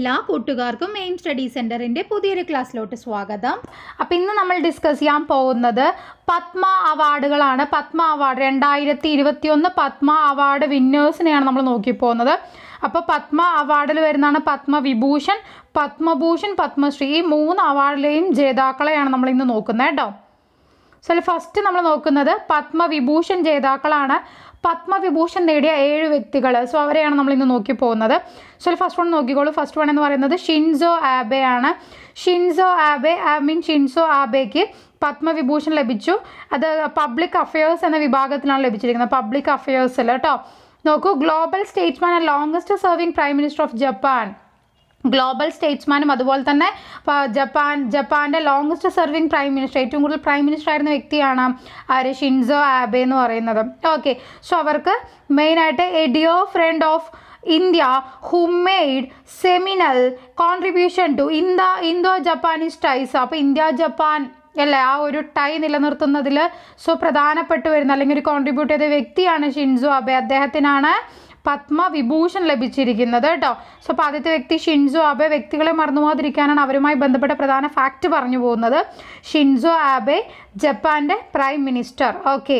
എല്ലാ കൂട്ടുകാർക്കും aim study സെൻറ്ററിൻ്റെ പുതിയൊരു ക്ലാസ്സിലോട്ട് സ്വാഗതം അപ്പോൾ ഇന്ന് നമ്മൾ ഡിസ്കസ് ചെയ്യാൻ പോകുന്നത് പത്മ അവാർഡുകളാണ് പത്മ അവാർഡ് രണ്ടായിരത്തി ഇരുപത്തിയൊന്ന് പത്മ അവാർഡ് വിന്നേഴ്സിനെയാണ് നമ്മൾ നോക്കി പോകുന്നത് അപ്പോൾ പത്മ അവാർഡിൽ വരുന്നതാണ് പത്മവിഭൂഷൺ പത്മഭൂഷൺ പത്മശ്രീ ഈ മൂന്ന് അവാർഡിലെയും ജേതാക്കളെയാണ് നമ്മൾ ഇന്ന് നോക്കുന്നത് കേട്ടോ സോ ഫസ്റ്റ് നമ്മൾ നോക്കുന്നത് പത്മവിഭൂഷൺ ജേതാക്കളാണ് പത്മവിഭൂഷൺ നേടിയ ഏഴ് വ്യക്തികൾ സോ അവരെയാണ് നമ്മൾ ഇന്ന് നോക്കി പോകുന്നത് സോ ഫസ്റ്റ് വൺ നോക്കിക്കോളൂ ഫസ്റ്റ് വൺ എന്ന് പറയുന്നത് ഷിൻസോ ആബെ ആണ് Shinzo Abe I mean Shinzo ആബെക്ക് പത്മവിഭൂഷൺ ലഭിച്ചു അത് പബ്ലിക് അഫയേഴ്സ് എന്ന വിഭാഗത്തിലാണ് ലഭിച്ചിരിക്കുന്നത് പബ്ലിക് അഫയേഴ്സിൽ കേട്ടോ നോക്കൂ global statesman and longest serving prime minister of Japan global സ്റ്റേറ്റ്സ്മാനും അതുപോലെ തന്നെ പ- ജപ്പാൻ ജപ്പാൻ്റെ ലോങ്സ്റ്റ് സെർവിങ് പ്രൈം മിനിസ്റ്റർ ഏറ്റവും കൂടുതൽ പ്രൈം മിനിസ്റ്റർ ആയിരുന്ന വ്യക്തിയാണ് ആര് ഷിൻസോ ആബെ എന്ന് പറയുന്നത് ഓക്കെ സോ അവർക്ക് മെയിനായിട്ട് a dear friend of India who made seminal contribution to India Indo Japanese ties അപ്പോൾ ഇന്ത്യ ജപ്പാൻ അല്ലേ ആ ഒരു ടൈ നിലനിർത്തുന്നതിൽ സോ പ്രധാനപ്പെട്ടു വരുന്ന അല്ലെങ്കിൽ ഒരു കോൺട്രിബ്യൂട്ട് ചെയ്ത വ്യക്തിയാണ് ഷിൻസോ അബെ അദ്ദേഹത്തിനാണ് പത്മവിഭൂഷൺ ലഭിച്ചിരിക്കുന്നത് കേട്ടോ സോ അപ്പോൾ ആദ്യത്തെ വ്യക്തി ഷിൻസോ ആബെ വ്യക്തികളെ മറന്നു പോകാതിരിക്കാനാണ് അവരുമായി ബന്ധപ്പെട്ട പ്രധാന ഫാക്റ്റ് പറഞ്ഞു പോകുന്നത് ഷിൻസോ ആബെ ജപ്പാൻ്റെ പ്രൈം മിനിസ്റ്റർ ഓക്കെ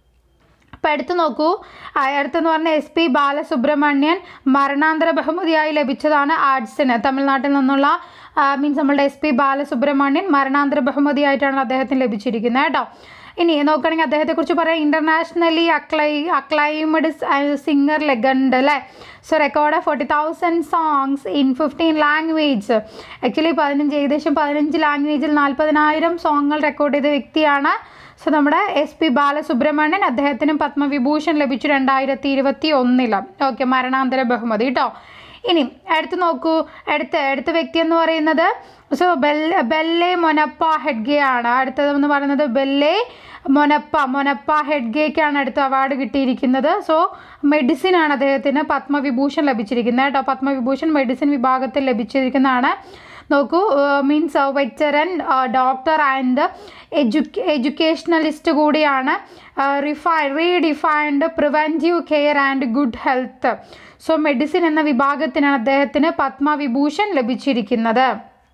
അപ്പോൾ അടുത്ത് നോക്കൂ ആ, അടുത്തെന്ന് പറഞ്ഞാൽ എസ് പി ബാലസുബ്രഹ്മണ്യൻ മരണാന്തര ബഹുമതിയായി ലഭിച്ചതാണ് ആർട്സിന് തമിഴ്നാട്ടിൽ നിന്നുള്ള മീൻസ് നമ്മളുടെ എസ് പി ബാലസുബ്രഹ്മണ്യൻ മരണാന്തര ബഹുമതിയായിട്ടാണ് അദ്ദേഹത്തിന് ലഭിച്ചിരിക്കുന്നത് കേട്ടോ ഇനി നോക്കുകയാണെങ്കിൽ അദ്ദേഹത്തെക്കുറിച്ച് പറയാം ഇൻ്റർനാഷണലി അക്ലൈ അക്ലൈമഡ് സിംഗർ ലെഗണ്ട് അല്ലേ so record forty thousand songs in fifteen language actually പതിനഞ്ച് ഏകദേശം പതിനഞ്ച് ലാംഗ്വേജിൽ നാൽപ്പതിനായിരം സോങ്ങുകൾ റെക്കോർഡ് ചെയ്ത വ്യക്തിയാണ് സോ നമ്മുടെ എസ് പി ബാലസുബ്രഹ്മണ്യൻ അദ്ദേഹത്തിന് പത്മവിഭൂഷൺ ലഭിച്ചു രണ്ടായിരത്തി ഇരുപത്തി ഒന്നില് ഓക്കെ മരണാന്തര ബഹുമതി കേട്ടോ ഇനി അടുത്ത് നോക്കൂ അടുത്ത അടുത്ത വ്യക്തി എന്ന് പറയുന്നത് സോ ബെൽ ബെല്ലെ മൊനപ്പ ഹെഡ്ഗെ ആണ് അടുത്തതെന്ന് പറയുന്നത് ബെല്ലെ മൊനപ്പ മൊനപ്പ ഹെഡ്ഗേക്കാണ് അടുത്ത അവാർഡ് കിട്ടിയിരിക്കുന്നത് സോ മെഡിസിൻ ആണ് അദ്ദേഹത്തിന് പത്മവിഭൂഷൺ ലഭിച്ചിരിക്കുന്നത് കേട്ടോ പത്മവിഭൂഷൺ മെഡിസിൻ വിഭാഗത്തിൽ ലഭിച്ചിരിക്കുന്നതാണ് നോക്കൂ മീൻസ് വെറ്ററൻ ഡോക്ടർ ആൻഡ് എഡ്യൂക്ക് എഡ്യൂക്കേഷണലിസ്റ്റ് കൂടിയാണ് റിഫൈ redefined preventive care and good health so medicine എന്ന വിഭാഗത്തിനാണ് അദ്ദേഹത്തിന് പത്മവിഭൂഷൺ ലഭിച്ചിരിക്കുന്നത്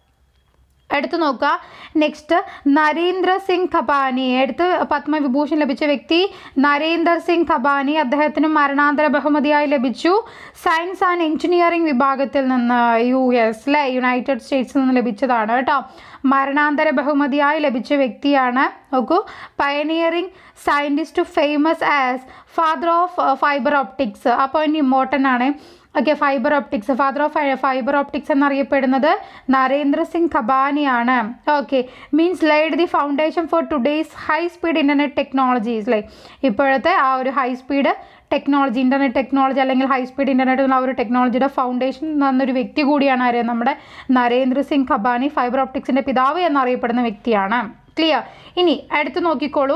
എടുത്തു നോക്കുക നെക്സ്റ്റ് നരേന്ദ്ര സിംഗ് ഖബാനി അടുത്ത് പത്മവിഭൂഷൺ ലഭിച്ച വ്യക്തി നരേന്ദർ സിംഗ് ഖബാനി അദ്ദേഹത്തിന് മരണാന്തര ബഹുമതിയായി ലഭിച്ചു സയൻസ് ആൻഡ് എഞ്ചിനീയറിംഗ് വിഭാഗത്തിൽ നിന്ന് യു എസ് അല്ലെ യുണൈറ്റഡ് സ്റ്റേറ്റ്സിൽ നിന്ന് ലഭിച്ചതാണ് കേട്ടോ മരണാന്തര ബഹുമതിയായി ലഭിച്ച വ്യക്തിയാണ് നോക്കൂ pioneering scientist famous as father of fibre optics അപ്പോൾ ഇനി ഇമ്പോർട്ടൻ്റ് ആണ് okay fibre optics father of fibre optics എന്നറിയപ്പെടുന്നത് നരേന്ദ്ര സിംഗ് ഖബാനിയാണ് okay means laid the foundation for today's high speed internet technologies ലൈ ഇപ്പോഴത്തെ ആ ഒരു high speed technology internet technology അല്ലെങ്കിൽ ഹൈ സ്പീഡ് ഇൻ്റർനെറ്റ് എന്നുള്ള ആ ഒരു ടെക്നോളജിയുടെ ഫൗണ്ടേഷൻ എന്നൊരു വ്യക്തി കൂടിയാണ് ആര് നമ്മുടെ നരേന്ദ്ര സിംഗ് ഖബാനി ഫൈബർ ഓപ്റ്റിക്സിൻ്റെ പിതാവ് എന്നറിയപ്പെടുന്ന വ്യക്തിയാണ് ക്ലിയർ ഇനി അടുത്ത് നോക്കിക്കോളൂ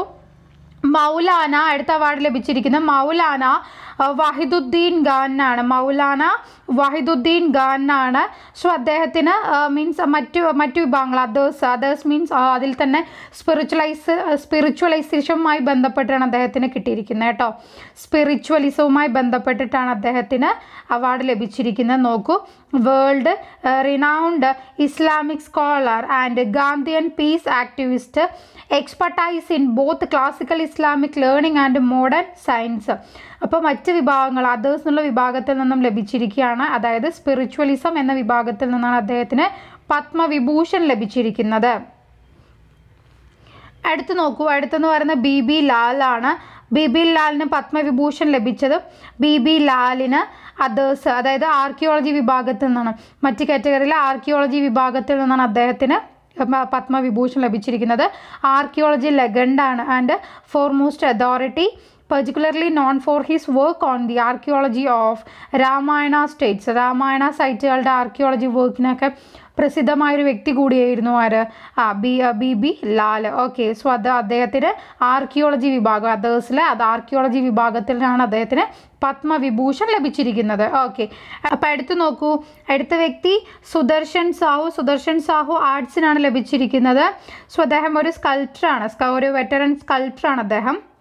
മൗലാന അടുത്ത അവാർഡ് ലഭിച്ചിരിക്കുന്ന മൗലാന അഹ്, വാഹിദുദ്ദീൻ ഖാനാണ് മൗലാന വാഹിദുദ്ദീൻ ഖാനാണ് സോ അദ്ദേഹത്തിന് മീൻസ് മറ്റു മറ്റു വിഭാഗങ്ങൾ അതേഴ്സ് അതേഴ്സ് മീൻസ് അതിൽ തന്നെ സ്പിറിച്വലൈസ് സ്പിറിച്വലൈസേഷനുമായി ബന്ധപ്പെട്ടാണ് അദ്ദേഹത്തിന് കിട്ടിയിരിക്കുന്നത് കേട്ടോ സ്പിറിച്വലിസവുമായി ബന്ധപ്പെട്ടിട്ടാണ് അദ്ദേഹത്തിന് അവാർഡ് ലഭിച്ചിരിക്കുന്നത് നോക്കൂ world renowned Islamic scholar and Gandhian peace activist expertise in both classical Islamic learning and modern science അപ്പോൾ മറ്റ് വിഭാഗങ്ങൾ അതേഴ്സ് എന്നുള്ള വിഭാഗത്തിൽ നിന്നും ലഭിച്ചിരിക്കുകയാണ് അതായത് സ്പിറിച്വലിസം എന്ന വിഭാഗത്തിൽ നിന്നാണ് അദ്ദേഹത്തിന് പത്മവിഭൂഷൺ ലഭിച്ചിരിക്കുന്നത് അടുത്ത് നോക്കൂ അടുത്തെന്ന് പറയുന്ന ബി ബി ലാലാണ് ബി ബി ലാലിന് പത്മവിഭൂഷൺ ലഭിച്ചത് ബി ബി ലാലിന് അതേഴ്സ് അതായത് ആർക്കിയോളജി വിഭാഗത്തിൽ നിന്നാണ് മറ്റ് കാറ്റഗറിയിലെ ആർക്കിയോളജി വിഭാഗത്തിൽ നിന്നാണ് അദ്ദേഹത്തിന് പ- പത്മവിഭൂഷൺ ലഭിച്ചിരിക്കുന്നത് ആർക്കിയോളജി ലെഗണ്ടാണ് and foremost authority particularly known for his work on the archaeology of Ramayana states Ramayana സൈറ്റുകളുടെ ആർക്കിയോളജി വർക്കിനൊക്കെ പ്രസിദ്ധമായൊരു വ്യക്തി കൂടിയായിരുന്നു ആര് ആ B B B Lal okay so അത് അദ്ദേഹത്തിന് ആർക്കിയോളജി വിഭാഗം അതേഴ്സിലെ അത് ആർക്കിയോളജി വിഭാഗത്തിലാണ് അദ്ദേഹത്തിന് പത്മവിഭൂഷൺ ലഭിച്ചിരിക്കുന്നത് ഓക്കെ അപ്പോൾ അടുത്ത് നോക്കൂ അടുത്ത വ്യക്തി സുദർശൻ സാഹു സുദർശൻ സാഹു ആർട്സിനാണ് ലഭിച്ചിരിക്കുന്നത് സോ അദ്ദേഹം ഒരു സ്കൾപ്റ്ററാണ് ഒരു വെറ്ററൻ സ്കൾപ്റ്ററാണ് അദ്ദേഹം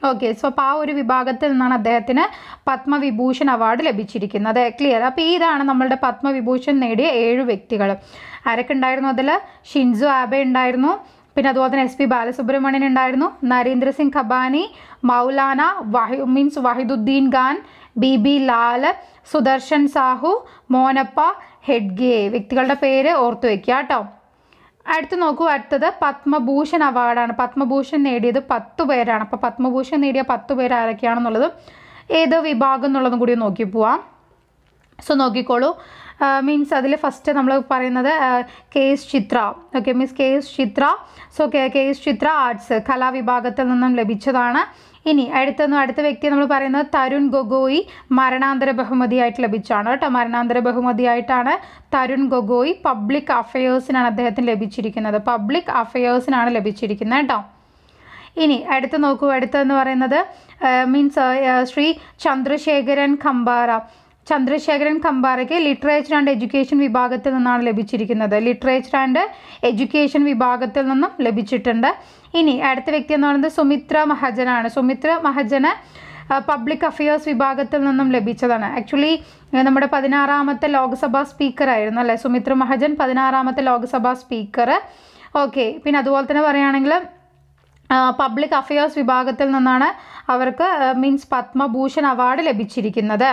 ഓക്കെ സോ അപ്പോൾ ആ ഒരു വിഭാഗത്തിൽ നിന്നാണ് അദ്ദേഹത്തിന് പത്മവിഭൂഷൺ അവാർഡ് ലഭിച്ചിരിക്കുന്നത് ക്ലിയർ അപ്പോൾ ഇതാണ് നമ്മളുടെ പത്മവിഭൂഷൺ നേടിയ ഏഴ് വ്യക്തികൾ ആരൊക്കെ ഉണ്ടായിരുന്നു അതിൽ ഷിൻസു ആബെ ഉണ്ടായിരുന്നു പിന്നെ അതുപോലെ തന്നെ എസ് പി ബാലസുബ്രഹ്മണ്യൻ ഉണ്ടായിരുന്നു നരേന്ദ്ര സിംഗ് ഖബാനി മൗലാന വാഹി means Wahiduddin Khan B B Lal Sudarshan Sahoo Monappa ഹെഡ്ഗെ വ്യക്തികളുടെ പേര് ഓർത്തു വെക്കുക കേട്ടോ അടുത്ത് നോക്കൂ അടുത്തത് പത്മഭൂഷൺ അവാർഡാണ് പത്മഭൂഷൺ നേടിയത് പത്ത് പേരാണ് അപ്പോൾ പത്മഭൂഷൺ നേടിയ പത്ത് പേര് ആരൊക്കെയാണെന്നുള്ളത് ഏത് വിഭാഗം എന്നുള്ളതും കൂടി നോക്കി പോവാം സോ നോക്കിക്കോളൂ മീൻസ് അതിൽ ഫസ്റ്റ് നമ്മൾ പറയുന്നത് K S Chithra okay means K S Chithra so K K S Chithra arts കലാവിഭാഗത്തിൽ നിന്നും ലഭിച്ചതാണ് ഇനി അടുത്തൊന്നും അടുത്ത വ്യക്തി നമ്മൾ പറയുന്നത് തരുൺ ഗൊഗോയി മരണാന്തര ബഹുമതിയായിട്ട് ലഭിച്ചാണ് കേട്ടോ മരണാന്തര ബഹുമതിയായിട്ടാണ് തരുൺ ഗൊഗോയി പബ്ലിക് അഫയേഴ്സിനാണ് അദ്ദേഹത്തിന് ലഭിച്ചിരിക്കുന്നത് പബ്ലിക് അഫയേഴ്സിനാണ് ലഭിച്ചിരിക്കുന്നത് കേട്ടോ ഇനി അടുത്ത് നോക്കൂ അടുത്തെന്ന് പറയുന്നത് മീൻസ് ശ്രീ ചന്ദ്രശേഖരൻ ഖമ്പാറ ചന്ദ്രശേഖരൻ ഖമ്പാറയ്ക്ക് ലിറ്ററേച്ചർ ആൻഡ് എഡ്യൂക്കേഷൻ വിഭാഗത്തിൽ നിന്നാണ് ലഭിച്ചിരിക്കുന്നത് ലിറ്ററേച്ചർ ആൻഡ് എഡ്യൂക്കേഷൻ വിഭാഗത്തിൽ നിന്നും ലഭിച്ചിട്ടുണ്ട് ഇനി അടുത്ത വ്യക്തി എന്ന് പറയുന്നത് സുമിത്ര മഹജനാണ് സുമിത്ര മഹജന് പബ്ലിക് അഫയേഴ്സ് വിഭാഗത്തിൽ നിന്നും ലഭിച്ചതാണ് ആക്ച്വലി നമ്മുടെ പതിനാറാമത്തെ ലോക്സഭാ സ്പീക്കർ ആയിരുന്നു അല്ലേ സുമിത്ര മഹജൻ പതിനാറാമത്തെ ലോക്സഭാ സ്പീക്കർ ഓക്കെ പിന്നെ അതുപോലെ തന്നെ പറയുകയാണെങ്കിൽ പബ്ലിക് അഫയേഴ്സ് വിഭാഗത്തിൽ നിന്നാണ് അവർക്ക് മീൻസ് പത്മഭൂഷൺ അവാർഡ് ലഭിച്ചിരിക്കുന്നത്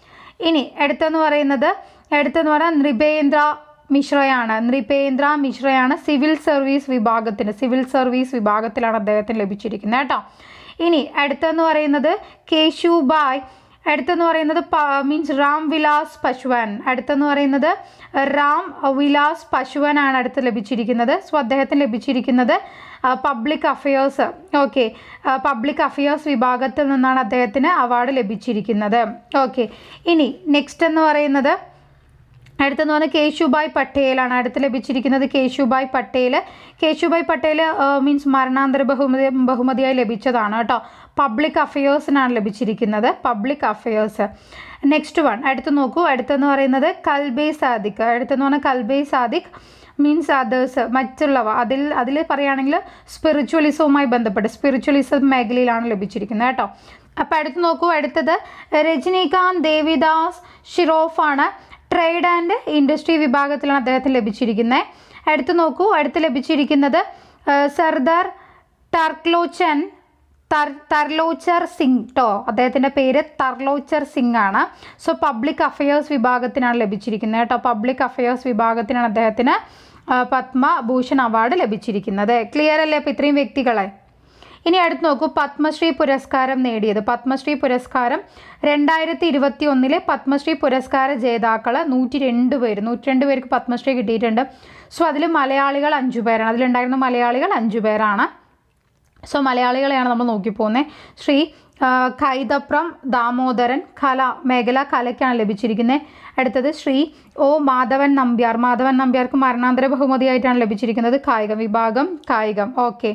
ഇനി അടുത്തെന്ന് പറയുന്നത് അടുത്തെന്ന് പറഞ്ഞാൽ നൃപേന്ദ്ര മിശ്രയാണ് നൃപേന്ദ്ര മിശ്രയാണ് സിവിൽ സർവീസ് വിഭാഗത്തിന് സിവിൽ സർവീസ് വിഭാഗത്തിലാണ് അദ്ദേഹത്തിന് ലഭിച്ചിരിക്കുന്നത് കേട്ടോ ഇനി അടുത്തെന്ന് പറയുന്നത് കേശുബായ് അടുത്തെന്ന് പറയുന്നത് മീൻസ് റാം വിലാസ് പശുവൻ അടുത്തെന്ന് പറയുന്നത് റാം വിലാസ് പശുവനാണ് അടുത്ത് ലഭിച്ചിരിക്കുന്നത് സോ അദ്ദേഹത്തിന് ലഭിച്ചിരിക്കുന്നത് public affairs okay public affairs വിഭാഗത്തിൽ നിന്നാണ് അദ്ദേഹത്തിന് അവാർഡ് ലഭിച്ചിരിക്കുന്നത് ഓക്കെ ഇനി നെക്സ്റ്റ് എന്ന് പറയുന്നത് അടുത്തെന്ന് പറഞ്ഞാൽ കേശുഭായ് പട്ടേലാണ് അടുത്ത് ലഭിച്ചിരിക്കുന്നത് കേശുഭായ് പട്ടേൽ കേശുഭായ് പട്ടേൽ മീൻസ് മരണാന്തര ബഹുമതി ബഹുമതിയായി ലഭിച്ചതാണ് കേട്ടോ പബ്ലിക് അഫയേഴ്സിനാണ് ലഭിച്ചിരിക്കുന്നത് പബ്ലിക് അഫയേഴ്സ് നെക്സ്റ്റ് വൺ അടുത്ത് നോക്കൂ അടുത്തെന്ന് പറയുന്നത് കൽബേ സാദിഖ് അടുത്തെന്ന് പറഞ്ഞാൽ കൽബേ സാദിഖ് മീൻസ് അതേഴ്സ് മറ്റുള്ളവ അതിൽ അതിൽ പറയുകയാണെങ്കിൽ സ്പിറിച്വലിസവുമായി ബന്ധപ്പെട്ട് സ്പിറിച്വലിസം മേഖലയിലാണ് ലഭിച്ചിരിക്കുന്നത് കേട്ടോ അപ്പോൾ അടുത്ത് നോക്കൂ അടുത്തത് രജനീകാന്ത് ദേവിദാസ് ഷിറോഫാണ് ട്രേഡ് ആൻഡ് ഇൻഡസ്ട്രി വിഭാഗത്തിലാണ് അദ്ദേഹത്തിന് ലഭിച്ചിരിക്കുന്നത് അടുത്ത് നോക്കൂ അടുത്ത് ലഭിച്ചിരിക്കുന്നത് സർദാർ ടർക്ലോച്ചൻ തർ തർലോച്ചർ സിംഗ് ട്ടോ അദ്ദേഹത്തിൻ്റെ പേര് തർലോച്ചർ സിംഗ് ആണ് സോ പബ്ലിക് അഫയേഴ്സ് വിഭാഗത്തിനാണ് ലഭിച്ചിരിക്കുന്നത് കേട്ടോ പബ്ലിക് അഫയേഴ്സ് വിഭാഗത്തിനാണ് അദ്ദേഹത്തിന് പത്മഭൂഷൺ അവാർഡ് ലഭിച്ചിരിക്കുന്നത് ക്ലിയർ അല്ലേ അപ്പോൾ ഇത്രയും വ്യക്തികളെ ഇനി അടുത്ത് നോക്കൂ പത്മശ്രീ പുരസ്കാരം നേടിയത് പത്മശ്രീ പുരസ്കാരം രണ്ടായിരത്തി ഇരുപത്തി ഒന്നിലെ പത്മശ്രീ പുരസ്കാര ജേതാക്കൾ നൂറ്റി രണ്ട് പേര് നൂറ്റി രണ്ട് പേർക്ക് പത്മശ്രീ കിട്ടിയിട്ടുണ്ട് സോ അതിൽ മലയാളികൾ അഞ്ചു പേരാണ് അതിലുണ്ടായിരുന്ന മലയാളികൾ അഞ്ചു പേരാണ് സോ മലയാളികളെയാണ് നമ്മൾ നോക്കിപ്പോകുന്നത് ശ്രീ കൈതപ്രം ദാമോദരൻ കല മേഖല കലയ്ക്കാണ് ലഭിച്ചിരിക്കുന്നത് അടുത്തത് ശ്രീ ഒ മാധവൻ നമ്പ്യാർ മാധവൻ നമ്പ്യാർക്ക് മരണാന്തര ബഹുമതിയായിട്ടാണ് ലഭിച്ചിരിക്കുന്നത് കായികം വിഭാഗം കായികം ഓക്കെ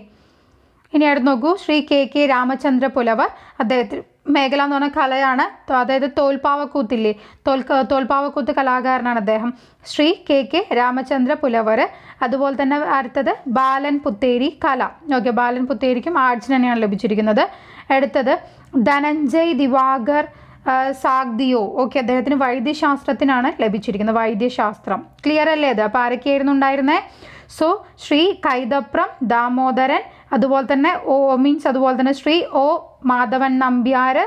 ഇനി അടുത്ത് നോക്കൂ ശ്രീ കെ കെ രാമചന്ദ്ര പുലവർ അദ്ദേഹത്തിന് മേഖല എന്ന് പറഞ്ഞ കലയാണ് അതായത് തോൽപ്പാവക്കൂത്തില്ലേ തോൽ തോൽപ്പാവക്കൂത്ത് കലാകാരനാണ് അദ്ദേഹം ശ്രീ കെ കെ രാമചന്ദ്ര പുലവർ അതുപോലെ തന്നെ അടുത്തത് ബാലൻ പുത്തേരി കല ഓക്കെ ബാലൻ പുത്തേരിക്കും ആർട്സ് തന്നെയാണ് ലഭിച്ചിരിക്കുന്നത് അടുത്തത് ധനഞ്ജയ് ദിവാകർ സാഗ്ദിയോ ഓക്കെ അദ്ദേഹത്തിന് വൈദ്യശാസ്ത്രത്തിനാണ് ലഭിച്ചിരിക്കുന്നത് വൈദ്യശാസ്ത്രം ക്ലിയർ അല്ലേ അത് അപ്പോൾ ആരൊക്കെയായിരുന്നു ഉണ്ടായിരുന്നത് സോ ശ്രീ കൈതപ്രം ദാമോദരൻ അതുപോലെ തന്നെ ഓ മീൻസ് അതുപോലെ തന്നെ ശ്രീ ഒ മാധവൻ നമ്പ്യാർ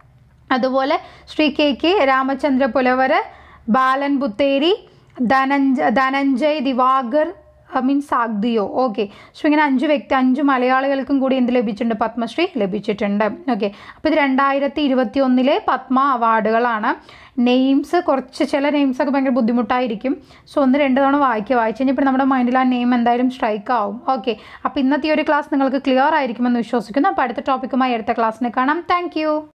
അതുപോലെ ശ്രീ കെ കെ രാമചന്ദ്ര പുലവർ ബാലൻ ബുത്തേരി ധനഞ്ജ Dhananjay Diwakar means Sagdeo okay so ഇങ്ങനെ അഞ്ച് വ്യക്തി അഞ്ച് മലയാളികൾക്കും കൂടി എന്ത് ലഭിച്ചിട്ടുണ്ട് പത്മശ്രീ ലഭിച്ചിട്ടുണ്ട് ഓക്കെ അപ്പോൾ ഇത് രണ്ടായിരത്തി ഇരുപത്തി ഒന്നിലെ പത്മ അവാർഡുകളാണ് നെയിംസ് കുറച്ച് ചില നെയിംസ് ഒക്കെ ഭയങ്കര ബുദ്ധിമുട്ടായിരിക്കും സോ ഒന്ന് രണ്ട് തവണ വായിക്കുക വായിച്ചു കഴിഞ്ഞപ്പോൾ നമ്മുടെ മൈൻഡിൽ ആ നെയിം എന്തായാലും സ്ട്രൈക്ക് ആവും ഓക്കെ അപ്പോൾ ഇന്നത്തെ ഈ ഒരു ക്ലാസ് നിങ്ങൾക്ക് ക്ലിയർ ആയിരിക്കുമെന്ന് വിശ്വസിക്കുന്നു അപ്പോൾ അടുത്ത ടോപ്പിക്കുമായി അടുത്ത ക്ലാസ്സിന് കാണാം താങ്ക്